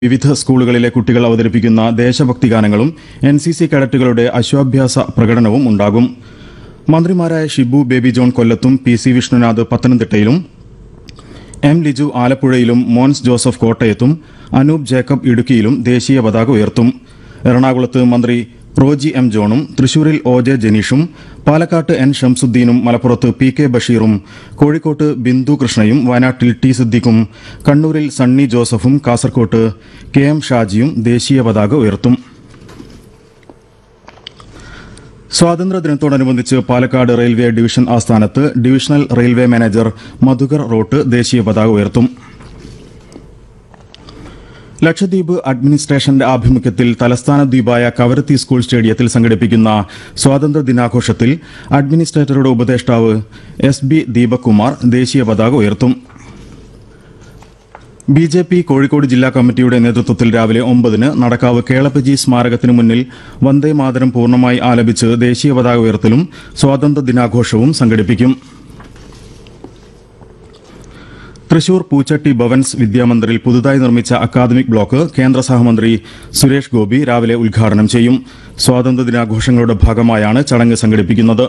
വിവിധ സ്കൂളുകളിലെ കുട്ടികൾ അവതരിപ്പിക്കുന്ന ദേശഭക്തി ഗാനങ്ങളും എൻ സി സി കേഡറ്റുകളുടെ അശ്വാഭ്യാസ പ്രകടനവും ഉണ്ടാകും മന്ത്രിമാരായ ഷിബു ബേബി ജോൺ കൊല്ലത്തും പി സി വിഷ്ണുനാഥ് പത്തനംതിട്ടയിലും എം ലിജു ആലപ്പുഴയിലും മോൻസ് ജോസഫ് കോട്ടയത്തും അനൂപ് ജേക്കബ് ഇടുക്കിയിലും ദേശീയ പതാക ഉയർത്തും എറണാകുളത്ത് മന്ത്രി റോജി എം ജോണും തൃശൂരിൽ ഒ ജെ ജനീഷും പാലക്കാട്ട് എൻ ഷംസുദ്ദീനും മലപ്പുറത്ത് പി കെ ബഷീറും കോഴിക്കോട്ട് ബിന്ദു കൃഷ്ണയും വയനാട്ടിൽ ടി സിദ്ദിഖും കണ്ണൂരിൽ സണ്ണി ജോസഫും കാസർകോട്ട് കെ എം ഷാജിയും ദേശീയ പതാക ഉയർത്തും സ്വാതന്ത്ര്യദിനത്തോടനുബന്ധിച്ച് പാലക്കാട് റെയിൽവേ ഡിവിഷൻ ആസ്ഥാനത്ത് divisional railway manager Madhukar Rott ദേശീയ പതാക ഉയർത്തും ലക്ഷദ്വീപ് അഡ്മിനിസ്ട്രേഷന്റെ ആഭിമുഖ്യത്തിൽ തലസ്ഥാന ദ്വീപായ കവരത്തി സ്കൂൾ സ്റ്റേഡിയത്തിൽ സംഘടിപ്പിക്കുന്ന സ്വാതന്ത്ര്യ ദിനാഘോഷത്തിൽ അഡ്മിനിസ്ട്രേറ്ററുടെ ഉപദേഷ്ടാവ് എസ് ബി ദീപകുമാർ ദേശീയ പതാക ഉയർത്തും ബി ജെ പി കോഴിക്കോട് ജില്ലാ കമ്മിറ്റിയുടെ നേതൃത്വത്തിൽ രാവിലെ ഒമ്പതിന് നടക്കാവ് കേളപ്പജി സ്മാരകത്തിനു മുന്നിൽ വന്ദേ മാതരം പൂർണ്ണമായി ആലപിച്ച് ദേശീയ പതാക ഉയർത്തലും സ്വാതന്ത്ര്യ ദിനാഘോഷവും സംഘടിപ്പിക്കും തൃശൂർ പൂച്ചട്ടി ഭവൻസ് വിദ്യാമന്ദിറിൽ പുതുതായി നിർമ്മിച്ച അക്കാദമിക് ബ്ലോക്ക് കേന്ദ്ര സഹമന്ത്രി സുരേഷ് ഗോപി രാവിലെ ഉദ്ഘാടനം ചെയ്യും സ്വാതന്ത്ര്യ ദിനാഘോഷങ്ങളുടെ ഭാഗമായാണ് ചടങ്ങ് സംഘടിപ്പിക്കുന്നത്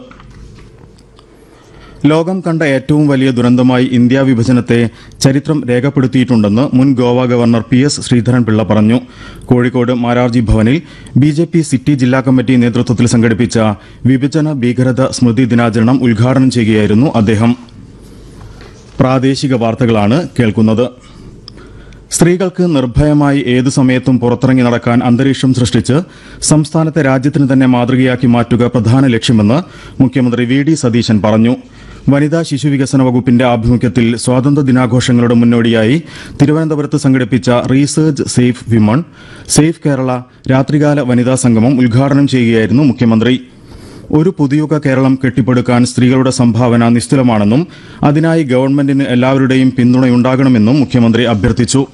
ലോകം കണ്ട ഏറ്റവും വലിയ ദുരന്തമായി ഇന്ത്യ വിഭജനത്തെ ചരിത്രം രേഖപ്പെടുത്തിയിട്ടുണ്ടെന്ന് മുൻ Goa governor P S Sreedharan Pillai പറഞ്ഞു കോഴിക്കോട് മാരാർജി ഭവനിൽ ബി ജെ പി സിറ്റി ജില്ലാ കമ്മിറ്റി നേതൃത്വത്തിൽ സംഘടിപ്പിച്ച വിഭജന ഭീകരത സ്മൃതി ദിനാചരണം ഉദ്ഘാടനം ചെയ്യുകയായിരുന്നു അദ്ദേഹം പ്രാദേശിക വാർത്തകളാണ് കേൾക്കുന്നത് സ്ത്രീകൾക്ക് നിർഭയമായി ഏതു സമയത്തും പുറത്തിറങ്ങി നടക്കാൻ അന്തരീക്ഷം സൃഷ്ടിച്ച് സംസ്ഥാനത്തെ രാജ്യത്തിന് തന്നെ മാതൃകയാക്കി മാറ്റുക പ്രധാന ലക്ഷ്യമെന്ന് മുഖ്യമന്ത്രി വി ഡി സതീശൻ പറഞ്ഞു വനിതാ ശിശു വികസന വകുപ്പിന്റെ ആഭിമുഖ്യത്തിൽ സ്വാതന്ത്ര്യ ദിനാഘോഷങ്ങളുടെ മുന്നോടിയായി തിരുവനന്തപുരത്ത് സംഘടിപ്പിച്ച research safe women safe Kerala രാത്രികാല വനിതാ സംഗമം ഉദ്ഘാടനം ചെയ്യുകയായിരുന്നു മുഖ്യമന്ത്രി ഒരു പുതുയുഗ കേരളം കെട്ടിപ്പടുക്കാൻ സ്ത്രീകളുടെ സംഭാവന നിസ്തുലമാണെന്നും അതിനായി ഗവൺമെന്റിന് എല്ലാവരുടെയും പിന്തുണയുണ്ടാകണമെന്നും മുഖ്യമന്ത്രി അഭ്യർത്ഥിച്ചു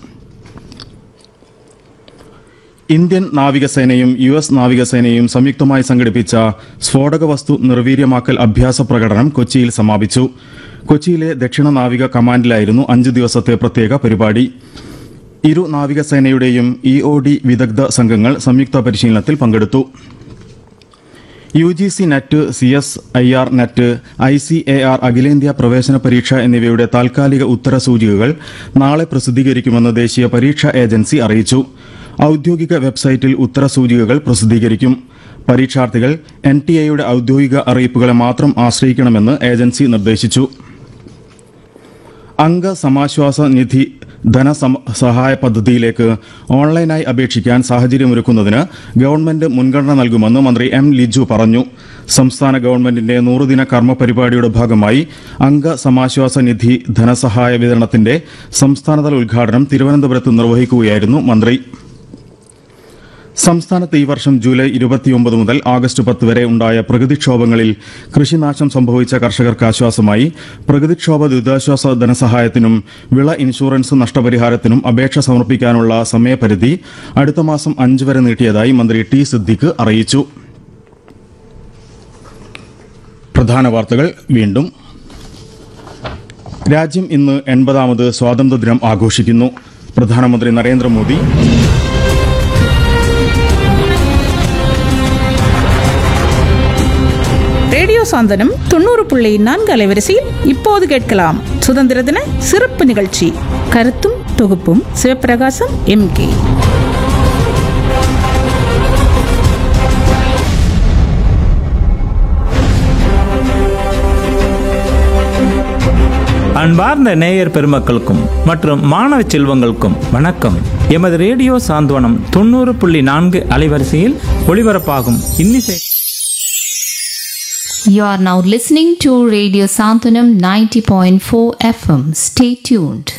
ഇന്ത്യൻ നാവികസേനയും യു എസ് നാവികസേനയും സംയുക്തമായി സംഘടിപ്പിച്ച സ്ഫോടക വസ്തു നിർവീര്യമാക്കൽ അഭ്യാസ പ്രകടനം കൊച്ചിയിൽ സമാപിച്ചു കൊച്ചിയിലെ ദക്ഷിണ നാവിക കമാൻഡിലായിരുന്നു അഞ്ച് ദിവസത്തെ പ്രത്യേക പരിപാടി ഇരു നാവികസേനയുടെയും ഇ ഒ ഡി വിദഗ്ധ സംഘങ്ങൾ സംയുക്ത പരിശീലനത്തിൽ പങ്കെടുത്തു U G C NET C S I R NET I C A R അഖിലേന്ത്യാ പ്രവേശന പരീക്ഷ എന്നിവയുടെ താൽക്കാലിക ഉത്തര സൂചികകൾ നാളെ പ്രസിദ്ധീകരിക്കുമെന്ന് ദേശീയ പരീക്ഷാ ഏജൻസി അറിയിച്ചു ഔദ്യോഗിക വെബ്സൈറ്റിൽ ഉത്തര സൂചികകൾ പ്രസിദ്ധീകരിക്കും പരീക്ഷാർത്ഥികൾ എൻ ടി എയുടെ ഔദ്യോഗിക അറിയിപ്പുകളെ മാത്രം ആശ്രയിക്കണമെന്ന് ഏജൻസി നിർദ്ദേശിച്ചു അംഗ സമാശ്വാസ നിധി ധനസമ- സഹായ പദ്ധതിയിലേക്ക് ഓൺലൈനായി അപേക്ഷിക്കാൻ സാഹചര്യമൊരുക്കുന്നതിന് ഗവൺമെന്റ് മുൻഗണന നൽകുമെന്ന് മന്ത്രി എം ലിജു പറഞ്ഞു സംസ്ഥാന ഗവൺമെന്റിന്റെ നൂറുദിന കർമ്മ പരിപാടിയുടെ ഭാഗമായി അംഗ സമാശ്വാസ നിധി ധനസഹായ വിതരണത്തിന്റെ സംസ്ഥാനതല ഉദ്ഘാടനം തിരുവനന്തപുരത്ത് നിർവഹിക്കുകയായിരുന്നു മന്ത്രി സംസ്ഥാനത്ത് ഈ വർഷം ജൂലൈ ഇരുപത്തിയൊമ്പത് മുതൽ ആഗസ്റ്റ് പത്ത് വരെ ഉണ്ടായ പ്രകൃതിക്ഷോഭങ്ങളിൽ കൃഷിനാശം സംഭവിച്ച കർഷകർക്ക് ആശ്വാസമായി പ്രകൃതിക്ഷോഭ ദുരിതാശ്വാസ ധനസഹായത്തിനും വിള ഇൻഷുറൻസ് നഷ്ടപരിഹാരത്തിനും അപേക്ഷ സമർപ്പിക്കാനുള്ള സമയപരിധി അടുത്ത മാസം അഞ്ച് വരെ നീട്ടിയതായി മന്ത്രി ടി സിദ്ദിഖ് അറിയിച്ചു പ്രധാന വാർത്തകൾ വീണ്ടും രാജ്യം ഇന്ന് എൺപതാമത് സ്വാതന്ത്ര്യദിനം ആഘോഷിക്കുന്നു പ്രധാനമന്ത്രി നരേന്ദ്രമോദി ரேடியோ சாந்தனம் தொண்ணூறு புள்ளி நான்கு அலைவரிசையில் இப்போது கேட்கலாம் சுதந்திர தின சிறப்பு நிகழ்ச்சி கருத்தும் தொகுப்பும் சிவப்பிரகாசம் எம் கே அன்பார்ந்த நேயர் பெருமக்களுக்கும் மற்றும் மாணவ செல்வங்களுக்கும் வணக்கம் எமது ரேடியோ சாந்தவனம் தொண்ணூறு புள்ளி நான்கு அலைவரிசையில் ஒளிபரப்பாகும் இன்னிசை You are now listening to Radio Santanam 90.4 FM. Stay tuned.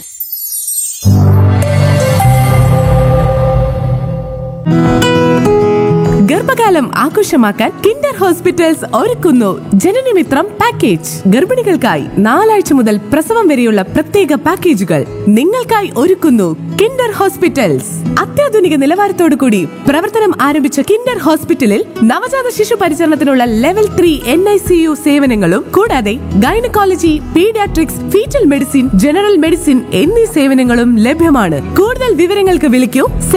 ഗർഭകാലം ആഘോഷമാക്കാൻ കിൻഡർ ഹോസ്പിറ്റൽസ് ഒരുക്കുന്നു ജനനമിത്രം പാക്കേജ് ഗർഭിണികൾക്കായി നാലാഴ്ച മുതൽ പ്രസവം വരെയുള്ള പ്രത്യേക പാക്കേജുകൾ നിങ്ങൾക്കായി ഒരുക്കുന്നു കിൻഡർ ഹോസ്പിറ്റൽസ് അത്യാധുനിക നിലവാരത്തോടു കൂടി പ്രവർത്തനം ആരംഭിച്ച കിൻഡർ ഹോസ്പിറ്റലിൽ നവജാത ശിശു പരിചരണത്തിനുള്ള level three N I C U സേവനങ്ങളും കൂടാതെ gynaecology paediatrics fetal medicine general medicine എന്നീ സേവനങ്ങളും ലഭ്യമാണ് കൂടുതൽ വിവരങ്ങൾക്ക് വിളിക്കൂ